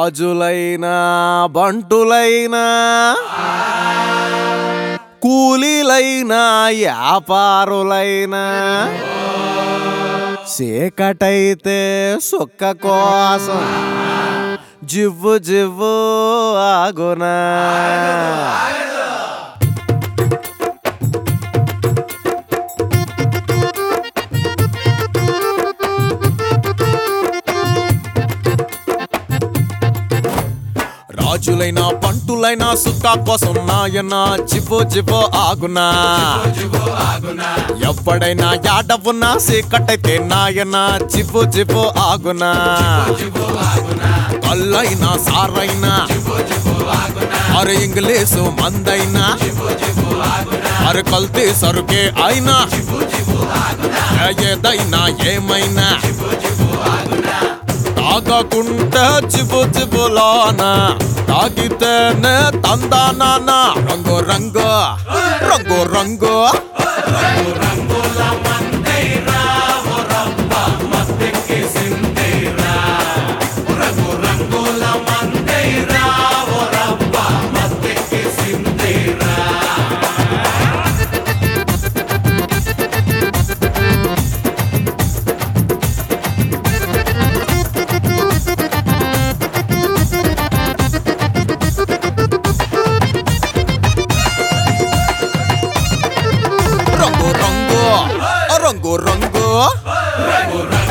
రాజులైనా బంటులైనా కూలీలైనా వ్యాపారులైనా చీకటైతే సుక్క కోసం జివ్వు జివ్వు ఆగునా రాజులైనా పంటులైనా సుక్క కోసం నాయన జివ్వు జివ్వు ఆగునా ఎప్పుడైనా యాడవున్నా సీకటైతే నాయన జివ్వు జివ్వు ఆగునా కల్లైనా సారైనా అరే ఇంగ్లీషు మందైనా అరే కల్తీ సరుకే అయినా ఏదైనా ఏమైనా తాగకుంటే చిబు చిబులానా తాగితేనే తందానా రంగు రంగు రంగు రంగు రంగు రంగు రంగు రంగు